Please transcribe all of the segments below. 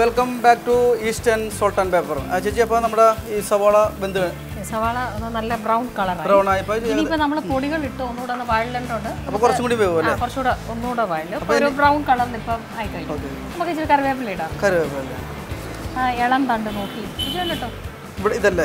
Welcome back to Eastern salt and pepper ചേച്ചി അപ്പോൾ നമ്മുടെ ഈ സവാള ബന്ധു സവാള ഒന്ന് നല്ല ബ്രൗൺ കളറായി ബ്രൗൺ ആയപ്പോൾ ഇനിയിപ്പോ നമ്മൾ പൊടികൾ ഇട്ട് ഒന്നുകൂടെ ഒന്ന് വഴലുണ്ട് അപ്പോൾ കുറച്ചും കൂടി വേവും അല്ലേ കുറച്ചുകൂടെ ഒന്നുകൂടെ വഴലും ഇപ്പൊ ഒരു ബ്രൗൺ കളറിൽ ഇപ്പം ആയി കഴിഞ്ഞു നമുക്ക് ഇച്ചിരി കറിവേപ്പില ഇടാം കറിവേപ്പില ആ ഇളം തണ്ട് നോക്കി ഇതല്ലോ കേട്ടോ ഇവിടെ ഇതല്ലേ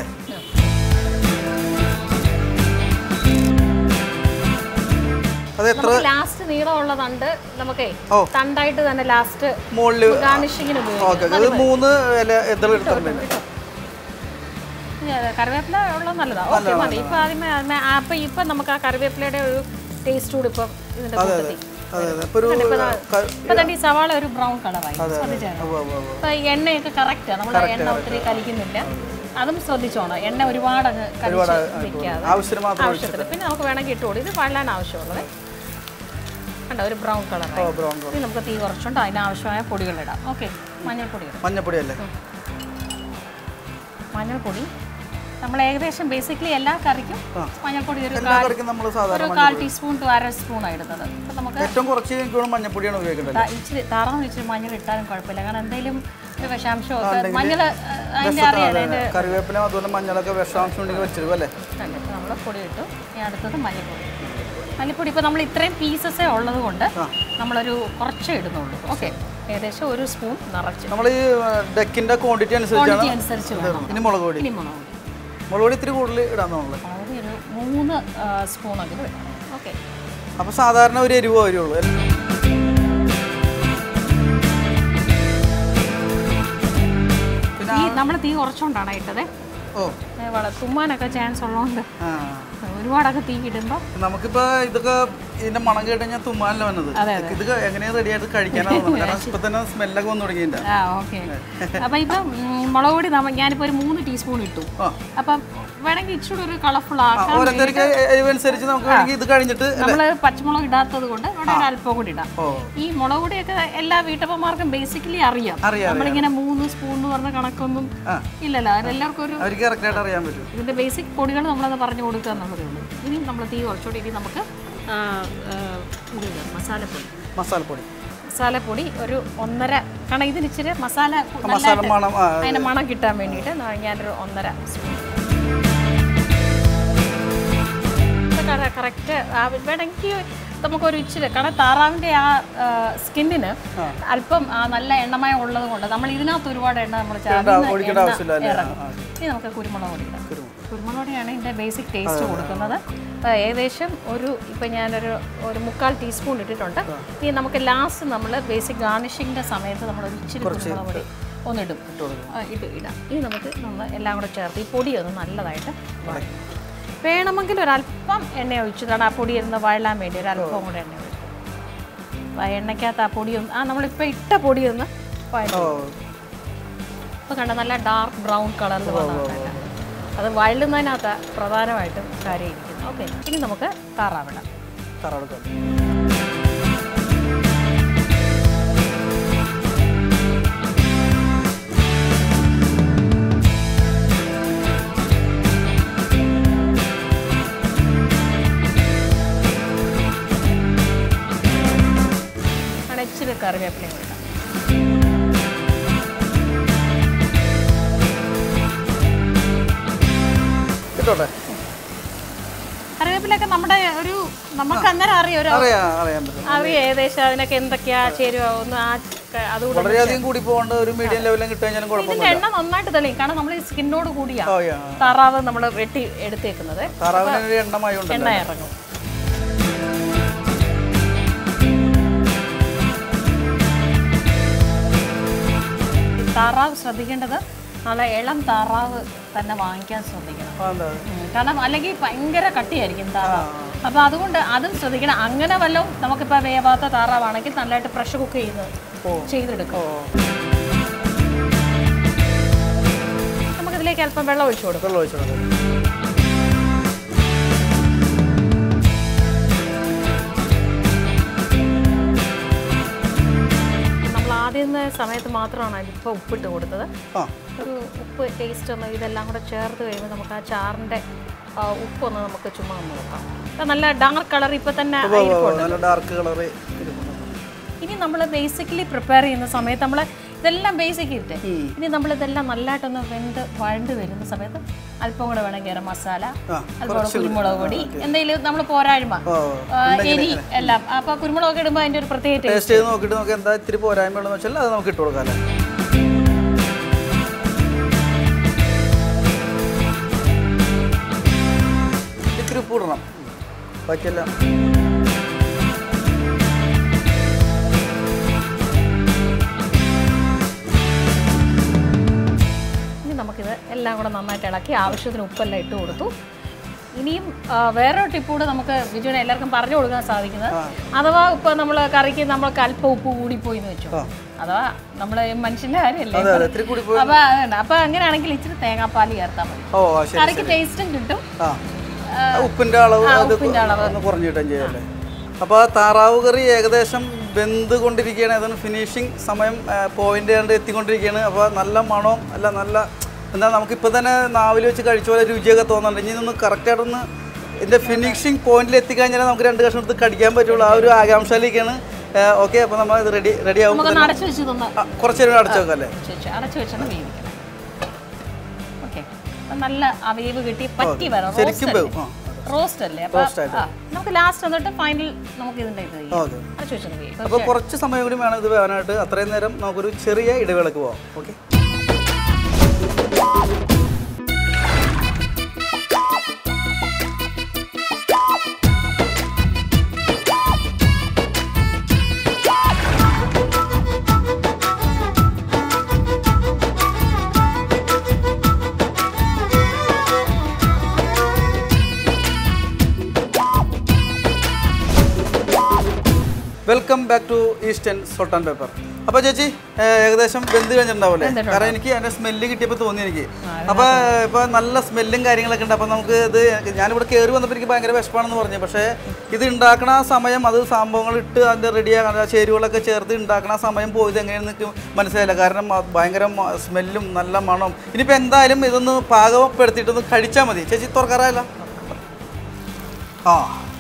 അത് എത്ര നമുക്ക് ലാസ്റ്റ് നീളമുള്ള തണ്ട് നമുക്കേ ഓ. തണ്ടായിട്ട് തന്നെ ലാസ്റ്റ് മുകളിൽ ഗാർണിഷിങ്ങിന് ഉപയോഗിക്കാം ഓക്കെ അത് മൂന്ന് ഇല ഇതൾ എടുത്തിട്ടുണ്ട് ഇനി അത് കറിവേപ്പില ഉള്ളത് നല്ലതാ ഓക്കെ മതി ഇപ്പൊ ആദ്യമേ ആദ്യമേ ആ, അപ്പൊ ഇപ്പൊ നമുക്ക് ആ കറിവേപ്പിലയുടെ ഒരു ടേസ്റ്റ് കൂടി ഇപ്പം ഇതിന്റെ കൂട്ടത്തിൽ അതെ അതെ ഇപ്പോൾ ഒരു ക- ഇപ്പൊ തന്നെ ഈ സവാള ഒരു ബ്രൗൺ കളറായി ശ്രദ്ധിച്ചാൽ ഉവ്വ് ഉവ്വ് ഉവ്വ്. ഇപ്പൊ ഈ എണ്ണയൊക്കെ കറക്റ്റാ നമ്മൾ എണ്ണ ഒത്തിരി കലിക്കുന്നില്ല അതും ശ്രദ്ധിച്ചോണം എണ്ണ ഒരുപാട് അങ്ങ് കലിച്ച് വെക്കാതെ ആവശ്യത്തിന് മാത്രം ആവശ്യത്തിന് പിന്നെ നമുക്ക് വേണമെങ്കിൽ ഇട്ടുകൂടി ഇത് വള്ളാൻ ആവശ്യമുള്ളത് കണ്ടോ ഒരു ബ്രൗൺ കളറായി ബ്രൗൺ ഇനി നമുക്ക് തീ കുറച്ചുകൊണ്ട് അതിനാവശ്യമായ പൊടികളിടാം ഓക്കെ മഞ്ഞൾപ്പൊടി ഇടാം മഞ്ഞപ്പൊടി അല്ലേ മഞ്ഞൾപ്പൊടി നമ്മൾ ഏകദേശം ബേസിക്കലി എല്ലാ കറിക്കും മഞ്ഞൾപ്പൊടി ഒരു എല്ലാ കറിക്കും നമ്മൾ സാധാരണ ഒരു കാൽ ടീസ്പൂൺ ടു അര സ്പൂണാണ് ഇടുന്നത് അപ്പം നമുക്ക് ഏറ്റവും കുറച്ച് എനിക്ക് തോന്നുന്നു മഞ്ഞപ്പൊടിയാണ് ഉപയോഗിക്കേണ്ടത് ത- ഇച്ചിരി താറാവ് ഇച്ചിരി മഞ്ഞൾ ഇട്ടാലും കുഴപ്പമില്ല കാരണം എന്തെങ്കിലും ഒരു വിഷാംശമോ ഒക്കെ മഞ്ഞൾ അതിൻ്റെ അറിയാം അതിൻ്റെ കറിവേപ്പില അതുപോലെ മഞ്ഞളൊക്കെ വിഷാംശം ഉണ്ടെങ്കിൽ വെച്ചിരുന്നു അല്ലേ കണ്ടിട്ട് നമ്മൾ പൊടി ഇട്ടു ഇനി അടുത്തത് മല്ലിപ്പൊടി മല്ലിപ്പൊടി ഇപ്പോൾ നമ്മൾ ഇത്രയും പീസസേ ഉള്ളത് കൊണ്ട് നമ്മളൊരു കുറച്ചേ ഇടുന്നുള്ളൂ ഓക്കെ ഏകദേശം ഒരു സ്പൂൺ നിറച്ച് നമ്മൾ ഈ ഡെക്കിന്റെ ക്വാണ്ടിറ്റി അനുസരിച്ചാണ് ക്വാണ്ടിറ്റി അനുസരിച്ച് വേണം ഇനി മുളക് പൊടി ഇനി മുളക് പൊടി മുളക് പൊടി ഇത്തിരി കൂടുതൽ ഇടാൻ തോന്നുള്ളൂ മുളക് പൊടി ഒരു മൂന്ന് സ്പൂണെങ്കിലും ഇടണം ഓക്കെ അപ്പോൾ സാധാരണ ഒരു എരിവോ വരുള്ളൂ തീ നമ്മൾ തീ കുറച്ചുകൊണ്ടാണ് ഇട്ടത് ഓ ഏ, വള തുമ്മാനൊക്കെ ചാൻസ് ഉള്ളതുകൊണ്ട് ആ ഒരുപാടൊക്കെ തീ ഇടുമ്പോൾ നമുക്കിപ്പോ ഇതൊക്കെ ഇതിന്റെ മണം കേട്ട് കഴിഞ്ഞാൽ തുമ്മാനല്ല വന്നത് ഇത് എങ്ങനെയാ റെഡി ആയിട്ട് കഴിക്കാനാണ് തോന്നുന്നത് കാരണം ഇപ്പൊ തന്നെ സ്മെല്ലൊക്കെ വന്നു തുടങ്ങിയില്ല ആ ഓക്കെ അപ്പം ഇപ്പം ഉം, മുളക് പൊടി നമ്മ ഞാനിപ്പോൾ ഒരു മൂന്ന് ടീസ്പൂൺ ഇട്ടു ആ. അപ്പം വേണമെങ്കിൽ ഇച്ചിരി ഒരു കളർഫുൾ ആക്കാം ഓരോരുത്തർക്ക് എരിവനുസരിച്ച് നമുക്ക് വേണമെങ്കിൽ ഇത് കഴിഞ്ഞിട്ട് നമ്മൾ പച്ചമുളക് ഇടാത്തത് കൊണ്ട് വേണമെങ്കിൽ അല്പം കൂടി ഇടാം ഓ ഈ മുളക് പൊടിയൊക്കെ എല്ലാ വീട്ടമ്മമാർക്കും ബേസിക്കലി അറിയാം അറിയാം, നമ്മളിങ്ങനെ മൂന്ന് സ്പൂൺ എന്ന് പറഞ്ഞ കണക്കൊന്നും ഇല്ലല്ലോ അതെല്ലാവർക്കും ഒരു അവർക്ക് കറക്റ്റ് ആയിട്ട് അറിയാൻ പറ്റും ഇതിന്റെ ബേസിക് പൊടികൾ നമ്മളത് പറഞ്ഞു കൊടുക്കുക എന്നുള്ളതേ ഉള്ളൂ ഇനി നമ്മൾ തീ കുറച്ചുകൂടി ഇനി നമുക്ക് ആ, ആ, ഇത് ഇടാം, മസാലപ്പൊടി മസാലപ്പൊടി മസാലപ്പൊടി ഒരു ഒന്നര കാരണം ഇതിന് ഇച്ചിരി മസാല കു- മസാല നല്ലതായിട്ട് മണം ആ, അതിന്റെ മണം കിട്ടാൻ വേണ്ടിയിട്ട് ന- ഞാനൊരു ഒന്നര സ്പൂൺ കറക്റ്റ് വേണമെങ്കിൽ നമുക്കൊരു ഇച്ചിരി കാരണം താറാവിൻ്റെ ആ സ്കിന്നിന് അല്പം ആ, നല്ല എണ്ണമയം ഉള്ളത് കൊണ്ട് നമ്മൾ ഇതിനകത്ത് ഒരുപാട് എണ്ണ നമ്മൾ ഒഴിക്കേണ്ട ആവശ്യമില്ല അല്ലേ? ഇറങ്ങും ഇനി നമുക്ക് കുരുമുളക് പൊടി ഇടാം കുരുമുളക് പൊടിയാണ് ഇതിൻ്റെ ബേസിക് ടേസ്റ്റ് കൊടുക്കുന്നത് അപ്പോൾ ഏകദേശം ഒരു ഇപ്പം ഞാനൊരു ഒരു മുക്കാൽ ടീസ്പൂൺ ഇട്ടിട്ടുണ്ട് ഇനി നമുക്ക് ലാസ്റ്റ് നമ്മൾ ബേസിക് ഗാർണിഷിങ്ങിൻ്റെ സമയത്ത് നമ്മൾ ഒരു ഇച്ചിരി കുരുമുളക് പൊടി ഒന്നിടും ആ, ഇത് ഇടാം ഇനി നമുക്ക് നമ്മൾ എല്ലാം കൂടെ ചേർത്ത് ഈ പൊടി ഒന്ന് നല്ലതായിട്ട് വഴറ്റും. വേണമെങ്കിൽ ഒരല്പം എണ്ണ ഒഴിച്ചു കാരണം ആ പൊടി ഇരുന്ന് വഴലാൻ വേണ്ടി ഒരല്പം കൂടെ എണ്ണ ഒഴിക്കും ആ എണ്ണയ്ക്കകത്ത് ആ പൊടി ഒന്ന് ആ നമ്മളിപ്പോൾ ഇട്ട പൊടി ഒന്ന് വഴറ്റും ഓ ഇപ്പോൾ കണ്ട നല്ല ഡാർക്ക് ബ്രൗൺ കളറിൽ വന്നിട്ടല്ല അത് വഴലുന്നതിനകത്ത് പ്രധാനമായിട്ടും കാര്യം ഇരിക്കുന്നു ഓക്കെ ഇനി നമുക്ക് താറാവിടാം തറവെടുക്കാം അങ്ങനെ ഇച്ചിരി കറിവേപ്പിലയും കൊടുക്കാം കിട്ടോട്ടെ കറിവേപ്പിലൊക്കെ നമ്മുടെ ഒരു നമുക്ക് അന്നേരം അറിയാം ഒരു അറിയാം അറിയാൻ പറ്റും അറിയാം ഏകദേശം അതിനൊക്കെ എന്തൊക്കെയാ ചേരുവ ഒന്ന് ആ ക- അതുകൂടെ വളരെയധികം കൂടി പോകേണ്ട ഒരു മീഡിയം ലെവലിലും കിട്ടി കഴിഞ്ഞാലും ഇതിന്റെ കുഴപ്പമൊന്നുമില്ല എണ്ണ നന്നായിട്ട് തെളിയും കാരണം നമ്മൾ ഈ സ്കിന്നോട് കൂടിയാ ഓ യാ താറാവ് നമ്മൾ വെട്ടി എടുത്തേക്കുന്നത് താറാവിന് ഒരു എണ്ണമായി ഉണ്ടല്ലോ എണ്ണ ഇറങ്ങും താറാവ് ശ്രദ്ധിക്കേണ്ടത് നല്ല ഇളം താറാവ് തന്നെ വാങ്ങിക്കാൻ ശ്രദ്ധിക്കണം ആ, എന്താ ഉം, കാരണം അല്ലെങ്കിൽ ഭയങ്കര കട്ടിയായിരിക്കും താറാവ് അപ്പോൾ അതുകൊണ്ട് അതും ശ്രദ്ധിക്കണം അങ്ങനെ വല്ലതും നമുക്കിപ്പോൾ വേവാത്ത താറാവാണെങ്കിൽ നല്ലതായിട്ട് പ്രഷർ കുക്ക് ചെയ്ത് ചെയ്തെടുക്കും നമുക്കിതിലേക്ക് അല്പം വെള്ളം ഒഴിച്ചു കൊടുക്കും വെള്ളം ഒഴിച്ചോളൂ നമ്മൾ ആദ്യം സമയത്ത് മാത്രമാണ് അതിപ്പോൾ ഉപ്പിട്ട് കൊടുത്തത് ആ ഒരു ഉപ്പ് ടേസ്റ്റ് ഒന്ന് ഇതെല്ലാം കൂടെ ചേർത്ത് കഴിയുമ്പോൾ നമുക്ക് ആ ചാറിൻ്റെ ആ, ഉപ്പൊന്ന് നമുക്ക് ചുമ്മാ ഒന്ന് നോക്കാം അത് നല്ല ഡാർക്ക് കളർ ഇപ്പം തന്നെ ഇരിപ്പുണ്ട് നല്ല ഡാർക്ക് കളറ് ഇനി നമ്മൾ ബേസിക്കലി പ്രിപ്പയർ ചെയ്യുന്ന സമയത്ത് നമ്മൾ ഇതെല്ലാം ബേസിക് ഇട്ട് ഇനി നമ്മൾ ഇതെല്ലാം നല്ലതായിട്ടൊന്ന് വെന്ത് വഴണ്ട് വരുന്ന സമയത്ത് അല്പം കൂടെ വേണം ഗരം മസാല ആ, അല്പം കൂടെ കുരുമുളക് പൊടി എന്തെങ്കിലും നമ്മൾ പോരായ്മ ഓ ആ, എരി എല്ലാം അപ്പൊ കുരുമുളകൊക്കെ ഇടുമ്പോൾ അതിന്റെ ഒരു പ്രത്യേക ടേസ്റ്റ് ടേസ്റ്റ് ചെയ്ത് നോക്കിയിട്ട് നമുക്ക് എന്താ ഇത്തിരി പോരായ്മയുള്ളതെന്ന് വെച്ചാൽ അത് നമുക്ക് ഇട്ട് കൊടുക്കാം അല്ലേ ഇത്തിരി ഉപ്പ് ഇടണം ബാക്കിയെല്ലാം ഇനി നമുക്കിത് എല്ലാം കൂടെ നന്നായിട്ട് ഇളക്കി ആവശ്യത്തിന് ഉപ്പെല്ലാം ഇട്ട് കൊടുത്തു ഇനിയും ആ, വേറൊരു ടിപ്പ് കൂടെ നമുക്ക് ബിജുവിനെ എല്ലാവർക്കും പറഞ്ഞു കൊടുക്കാൻ സാധിക്കുന്നത് അഥവാ ഇപ്പൊ നമ്മൾ കറിക്ക് നമ്മൾക്ക് അല്പം ഉപ്പ് കൂടിപ്പോയി എന്ന് വെച്ചു അഥവാ നമ്മളെ മനുഷ്യന്റെ കാര്യമല്ലേ അതെ അതെ ഇത്തിരി കൂടി പോയി അപ്പൊ അതുണ്ട് അപ്പൊ അങ്ങനെയാണെങ്കിൽ ഇച്ചിരി തേങ്ങാപ്പാൽ ചേർത്താൽ മതി ഓ ആ, ശരി കറിക്ക് ടേസ്റ്റും കിട്ടും ആ ഉപ്പിന്റെ അളവ് അത് ഉപ്പിന്റെ അളവ്. ഒന്ന് കുറഞ്ഞു കിട്ടാൻ ചെയ്യല്ലേ അപ്പോൾ ആ താറാവ് കറി ഏകദേശം വെന്ത് കൊണ്ടിരിക്കുകയാണ് അതാണ് ഫിനിഷിങ് സമയം പോയിന്റ് കണ്ട് എത്തിക്കൊണ്ടിരിക്കുകയാണ് അപ്പോൾ നല്ല മണവും അല്ല നല്ല എന്താ നമുക്കിപ്പോൾ തന്നെ നാവിൽ വെച്ച് കഴിച്ച പോലെ രുചിയൊക്കെ തോന്നുന്നുണ്ട് ഇനി ഒന്ന് കറക്റ്റായിട്ടൊന്ന് ഇതിൻ്റെ ഫിനിഷിങ് പോയിന്റിൽ എത്തിക്കഴിഞ്ഞാൽ നമുക്ക് രണ്ട് കഷ്ണം എടുത്ത് കടിക്കാൻ പറ്റുള്ളൂ ആ ഒരു ആകാംക്ഷയിലേക്കാണ് ഓക്കെ അപ്പോൾ നമ്മൾ ഇത് റെഡി റെഡി ആവും നമുക്കൊന്ന് അടച്ചു വെച്ച് തന്ന ആ, കുറച്ച് നേരം അടച്ചു വെക്കാം അല്ലേ വെച്ച് അടച്ചു വെച്ചാണ് വേവിക്കണം ഓക്കെ നല്ല ആ വേവ് കിട്ടി പറ്റി വരാം ശരിക്കും വേവും ആ റോസ്റ്റ് അല്ലേ അപ്പൊ ആ, നമുക്ക് ലാസ്റ്റ് വന്നിട്ട് ഫൈനൽ നമുക്ക് ഇതിന്റെ ഇത് ചെയ്യാം. ഓക്കെ അടച്ചു വെച്ചത് വേവ് അപ്പോൾ കുറച്ച് സമയം കൂടി വേണം ഇത് വേവാനായിട്ട് അത്രയും നേരം നമുക്കൊരു ചെറിയ ഇടവേളക്ക് പോവാം okay welcome back to Eastern salt and pepper അപ്പോൾ ചേച്ചി ഏഹ്, ഏകദേശം വെന്ത് കഴിഞ്ഞിട്ടുണ്ടാവില്ലേ കാരണം എനിക്ക് അതിൻ്റെ സ്മെല്ല് കിട്ടിയപ്പോൾ തോന്നി എനിക്ക് അപ്പോൾ ഇപ്പോൾ നല്ല സ്മെല്ലും കാര്യങ്ങളൊക്കെ ഉണ്ട് അപ്പോൾ നമുക്ക് ഇത് ഞാനിവിടെ കയറി വന്നപ്പോൾ എനിക്ക് ഭയങ്കര വിശപ്പാണെന്ന് പറഞ്ഞു പക്ഷേ ഇത് ഉണ്ടാക്കണ ആ സമയം അത് സംഭവങ്ങൾ ഇട്ട് അതിൻ്റെ റെഡിയാക്കാൻ ചേരുവകളൊക്കെ ചേർത്ത് ഉണ്ടാക്കണ ആ സമയം പോയത് എങ്ങനെയാണെന്ന് എനിക്ക് മനസ്സിലായില്ല കാരണം അത് ഭയങ്കര മ- സ്മെല്ലും നല്ല മണവും ഇനിയിപ്പോൾ എന്തായാലും ഇതൊന്ന് പാകപ്പെടുത്തിയിട്ടൊന്ന് കഴിച്ചാൽ മതി ചേച്ചി തുറക്കാറായല്ല ആ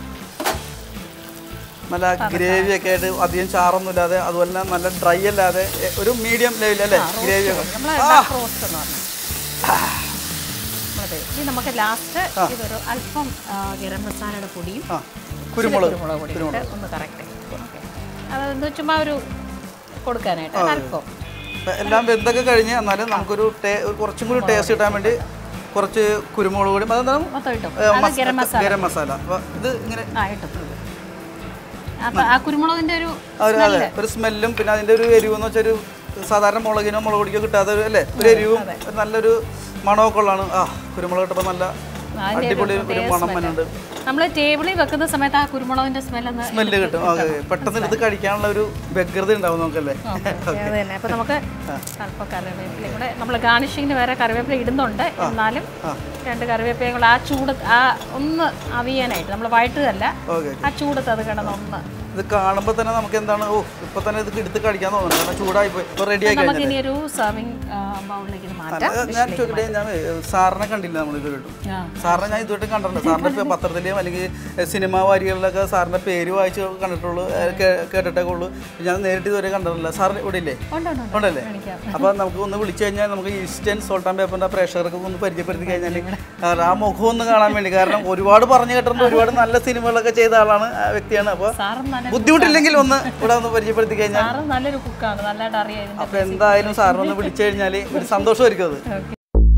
നല്ല ഗ്രേവി ഒക്കെ ആയിട്ട് അധികം ചാറൊന്നും ഇല്ലാതെ അതുപോലെ തന്നെ നല്ല ഡ്രൈ അല്ലാതെ എ, ഒരു മീഡിയം ലെവൽ അല്ലേ ഗ്രേവി ഒക്കെ നമ്മൾ റോസ്റ്റ് എന്ന് പറഞ്ഞു നമ്മളത് ഇനി നമുക്ക് ലാസ്റ്റ് ഇതൊരു അല്പം ആ, ഗരം മസാലയുടെ പൊടിയും ആ കുരുമുളക് കുരുമുളക് പൊടി ഇട്ട് ഒന്ന് കറക്റ്റ് ഓക്കെ അതെന്ത് ചുമ്മാ ഒരു കൊടുക്കാനായിട്ട് അല്പം എല്ലാം വെന്തൊക്കെ കഴിഞ്ഞ് എന്നാലും നമുക്കൊരു ടേ ഒരു കുറച്ചും കൂടി ടേസ്റ്റ് കിട്ടാൻ വേണ്ടി കുറച്ച് കുരുമുളക് പൊടി അതെന്താണ് മൊത്തം ഇട്ടു ഏ, അത് മസ- ഗരം മസാല ഗരം മസാല അപ്പോൾ ഇത് ഇങ്ങനെ ആ ഇട്ടു അപ്പൊ ആ കുരുമുളകിന്റെ ഒരു ആ ഒരു അതെ ഒരു സ്മെല്ലും പിന്നെ അതിൻ്റെ ഒരു എരിവ് എന്ന് വെച്ചാൽ ഒരു സാധാരണ മുളകിനോ മുളക് പൊടിക്കോ കിട്ടാത്ത ഒരു അല്ലേ ഒരു എരിവും ഒരു നല്ലൊരു മണമൊക്കെ ഉള്ളതാണ് ആ കുരുമുളക് ഇട്ടപ്പോൾ നല്ല അതിന്റെ അടിപൊളി ഒരു മണം വന്നുണ്ട് നമ്മൾ ടേബിളിൽ വെക്കുന്ന സമയത്ത് ആ കുരുമുളകിന്റെ സ്മെൽ ഒന്ന് സ്മെല്ല് കിട്ടും ഓക്കെ പെട്ടെന്ന് എടുത്ത് കഴിക്കാനുള്ള ഒരു വ്യഗ്രത ഉണ്ടാവും നമുക്കല്ലേ അത് തന്നെ അപ്പൊ നമുക്ക് അല്പം കറിവേപ്പിലയും കൂടെ നമ്മൾ ഗാർണിഷിങ്ങിന് വേറെ കറിവേപ്പില ഇടുന്നുണ്ട് എന്നാലും രണ്ട് കറിവേപ്പിലയും കൂടെ ആ ചൂട് ആ ഒന്ന് അവിയാനായിട്ട് നമ്മൾ വഴറ്റുകയല്ല ഓക്കെ ആ ചൂടത്ത് അത് കിടന്ന് ഒന്ന് ഇത് കാണുമ്പോൾ തന്നെ നമുക്ക് എന്താണ് ഓ ഇപ്പൊ തന്നെ ഇത് എടുത്ത് കഴിക്കാൻ തോന്നുന്നു കാരണം ചൂടായി പോയി ഇപ്പൊ റെഡി ആയി നമുക്ക് ഇനി ഒരു സർവിങ് ബൗളിലേക്ക് ഇത് മാറ്റാം കഴിഞ്ഞാൽ ഞാൻ ചോദിക്കട്ടെ ഞാൻ സാറിനെ കണ്ടില്ല നമ്മൾ ഇതുവരെയിട്ടും ആ. സാറിനെ ഞാൻ ഇതുവരെ കണ്ടിട്ടുണ്ട് സാറിന്റെ ഇപ്പൊ പത്രത്തിലെയും അല്ലെങ്കിൽ സിനിമാ വാരികളിലൊക്കെ സാറിന്റെ പേര് വായിച്ച് കണ്ടിട്ടുള്ളൂ ഏ, കേ- കേട്ടിട്ടൊക്കെ ഉള്ളൂ ഞാൻ നേരിട്ട് ഇതുവരെ കണ്ടിട്ടില്ല സാറിന് ഇവിടെ ഇല്ലേ ഉണ്ട് ഉണ്ട് ഉണ്ട് ഉണ്ടല്ലേ കാണിക്കാം അപ്പൊ നമുക്ക് ഒന്ന് വിളിച്ചു കഴിഞ്ഞാൽ നമുക്ക് ഈസ്റ്റേൺ സോൾട്ട് ആൻഡ് പേപ്പറിന്റെ പ്രേക്ഷകർക്ക് ഒന്ന് പരിചയപ്പെടുത്തി കഴിഞ്ഞാൽ ആ മുഖം ഒന്ന് കാണാൻ വേണ്ടി കാരണം ഒരുപാട് പറഞ്ഞു കേട്ടിട്ടുണ്ട് ഒരുപാട് നല്ല സിനിമകളൊക്കെ ചെയ്ത ആളാണ് ആ വ്യക്തിയാണ് അപ്പൊ സാറും നല്ല ബുദ്ധിമുട്ടില്ലെങ്കിൽ ഒന്ന് ഇവിടെ ഒന്ന് പരിചയപ്പെടുത്തി കഴിഞ്ഞാൽ സാറും നല്ലൊരു കുക്കാണ് നല്ലതായിട്ട് അറിയാം ഇതിന്റെ അപ്പൊ എന്തായാലും സാറിന് ഒന്ന് വിളിച്ചു കഴിഞ്ഞാൽ ഒരു സന്തോഷമായിരിക്കും അത് ഓക്കെ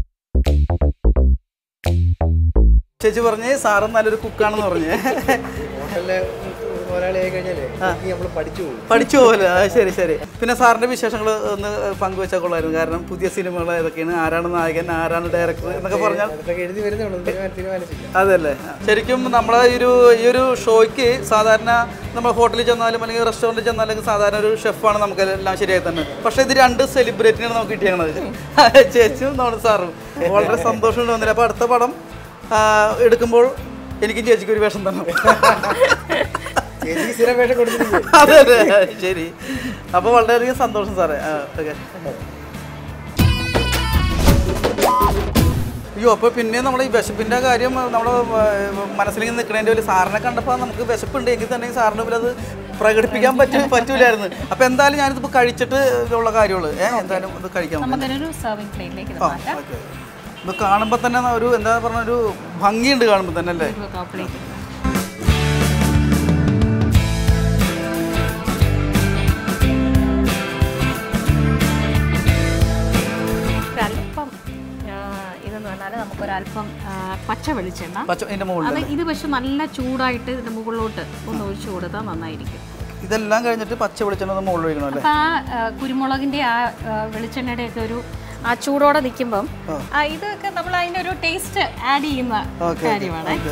ചേച്ചി പറഞ്ഞ് സാറും നല്ലൊരു കുക്കാണെന്ന് പറഞ്ഞ് ഹോട്ടലിലെ ഒരാളായി കഴിഞ്ഞാലേ നമ്മൾ പഠിച്ചു പോകും പഠിച്ചു പോലെ ആ, ശരി ശരി പിന്നെ സാറിന്റെ വിശേഷങ്ങൾ ഒന്ന് പങ്കുവെച്ചാൽ കൊള്ളായിരുന്നു കാരണം പുതിയ സിനിമകൾ ഏതൊക്കെയാണ് ആരാണ് നായകൻ ആരാണ് ഡയറക്ടർ എന്നൊക്കെ പറഞ്ഞാൽ അതൊക്കെ എഴുതി വരുന്നേ ഉള്ളൂ തീരുമാനം തീരുമാനിച്ചില്ല അതല്ലേ ശരിക്കും നമ്മളെ ഈ ഒരു ഈ ഒരു ഷോയ്ക്ക് സാധാരണ നമ്മൾ ഹോട്ടലിൽ ചെന്നാലും അല്ലെങ്കിൽ റെസ്റ്റോറൻറ്റിൽ ചെന്നാലും സാധാരണ ഒരു ഷെഫാണ് നമുക്ക് എല്ലാം ശരിയായി തന്നെ പക്ഷേ ഇത് രണ്ട് സെലിബ്രിറ്റിയാണ് നമുക്ക് കിട്ടിയത് ചേച്ചിയും നമ്മുടെ സാറും വളരെ സന്തോഷം തോന്നില്ല അപ്പോൾ അടുത്ത പടം ആ, എടുക്കുമ്പോൾ എനിക്കും ചേച്ചിക്ക് ഒരു വേഷം തന്നെ ചേച്ചി സ്ഥിരം വേഷം കൊടുത്തിരിക്കും അതെ അതെ ശരി അപ്പോൾ വളരെയധികം സന്തോഷം സാറേ ആ, ഓക്കെ അയ്യോ അപ്പോൾ പിന്നെ നമ്മൾ ഈ വിശപ്പിൻ്റെ കാര്യം നമ്മുടെ മനസ്സിലേക്ക് നിൽക്കണതിൻ്റെ ഒരു സാറിനെ കണ്ടപ്പോൾ നമുക്ക് വിശപ്പുണ്ട് എങ്കിൽ തന്നെ സാറിന് മുമ്പിൽ അത് പ്രകടിപ്പിക്കാൻ പറ്റൂ പറ്റൂലായിരുന്നു അപ്പോൾ എന്തായാലും ഞാനിതിപ്പോൾ കഴിച്ചിട്ട് ഉള്ള കാര്യമുള്ളൂ ഏഹ് എന്തായാലും ഇത് കഴിക്കാൻ നമുക്കൊരു സർവിങ് പ്ലേറ്റിലേക്ക് ഇത് മാറ്റാം ഓക്കെ ഇത് കാണുമ്പോൾ തന്നെ ഒരു എന്താ പറഞ്ഞ ഒരു ഭംഗിയുണ്ട് കാണുമ്പോൾ തന്നെ അല്ലേ ഒരു പ്ലേറ്റ് ഒരല്പം ആ, ഇതെന്ന് പറഞ്ഞാൽ നമുക്കൊരല്പം ആ, പച്ച വെളിച്ചെണ്ണ പച്ച ഇതിൻ്റെ മുകളിൽ അത് ഇത് പക്ഷെ നല്ല ചൂടായിട്ട് ഇതിന്റെ മുകളിലോട്ട് ഒന്ന് ഒഴിച്ചു കൊടുത്താൽ നന്നായിരിക്കും ഇതെല്ലാം കഴിഞ്ഞിട്ട് പച്ച വെളിച്ചെണ്ണ ഒന്ന് മുകളിൽ ഒഴിക്കണം അല്ലേ അപ്പം ആ ആ, കുരുമുളകിന്റെ ആ ആ, വെളിച്ചെണ്ണയുടെ ഒക്കെ ഒരു ആ ചൂടോടെ നിൽക്കുമ്പം ആ, ഇതൊക്കെ നമ്മൾ അതിൻ്റെ ഒരു ടേസ്റ്റ് ആഡ് ചെയ്യുന്ന ഓക്കെ കാര്യമാണ് ഓക്കെ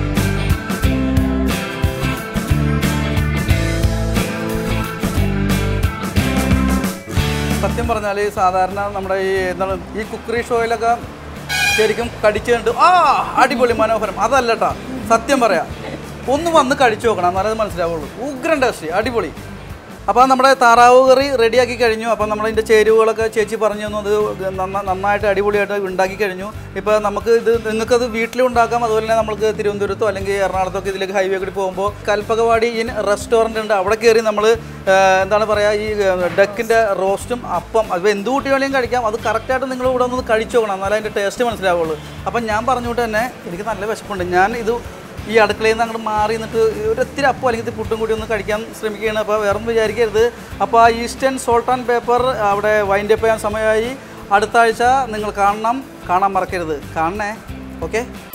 സത്യം പറഞ്ഞാൽ സാധാരണ നമ്മുടെ ഈ എന്താണ് ഈ കുക്കറി ഷോയിലൊക്കെ ശരിക്കും കടിച്ചു കണ്ട് ആ അടിപൊളി മനോഹരം അതല്ലട്ടാ സത്യം പറയാം ഒന്ന് വന്ന് കഴിച്ചു നോക്കണം എന്നാലേ അത് മനസ്സിലാവുള്ളൂ ഉഗ്രൻ ടേസ്റ്റ് അടിപൊളി അപ്പോൾ നമ്മുടെ താറാവ് കറി റെഡിയാക്കി കഴിഞ്ഞു അപ്പോൾ നമ്മളതിൻ്റെ ചേരുവകളൊക്കെ ചേച്ചി പറഞ്ഞു തന്നു അത് നന്ന- നന്നായിട്ട് അടിപൊളിയായിട്ട് ഉണ്ടാക്കി കഴിഞ്ഞു ഇപ്പോൾ നമുക്ക് ഇത് നിങ്ങൾക്കത് വീട്ടിലും ഉണ്ടാക്കാം അതുപോലെ തന്നെ നമുക്ക് തിരുവനന്തപുരത്തോ അല്ലെങ്കിൽ എറണാകുളത്തൊക്കെ ഇതിലേക്ക് ഹൈവേ കൂടി പോകുമ്പോൾ കൽപ്പകവാടി ഇൻ റെസ്റ്റോറൻ്റ് ഉണ്ട് അവിടെ കയറി നമ്മൾ എന്താണ് പറയുക ഈ ഡക്കിൻ്റെ റോസ്റ്റും അപ്പം അത് എന്ത് കൂട്ടി വേണമെങ്കിലും കഴിക്കാം അത് കറക്റ്റായിട്ട് നിങ്ങൾ ഇവിടെ ഒന്ന് കഴിച്ചു നോക്കണം എന്നാലേ അതിൻ്റെ ടേസ്റ്റ് മനസ്സിലാവുള്ളൂ അപ്പം ഞാൻ പറഞ്ഞുകൊണ്ട് തന്നെ എനിക്ക് നല്ല വിശപ്പുണ്ട് ഞാൻ ഇത് ഈ അടുക്കളയിൽ നിന്ന് അങ്ങോട്ട് മാറി നിന്നിട്ട് ഒരു ഒത്തിരി അപ്പം അല്ലെങ്കിൽ ഇത്തിരി പുട്ടും കൂടി ഒന്ന് കഴിക്കാൻ ശ്രമിക്കുകയാണ് അപ്പോൾ വേറെ ഒന്നും വിചാരിക്കരുത് അപ്പോൾ ആ ഈസ്റ്റേൺ സോൾട്ട് ആൻഡ് പേപ്പർ അവിടെ വൈൻഡ് അപ്പ് ചെയ്യാൻ സമയമായി അടുത്ത ആഴ്ച നിങ്ങൾ കാണണം കാണാൻ മറക്കരുത് കാണണേ ഓക്കെ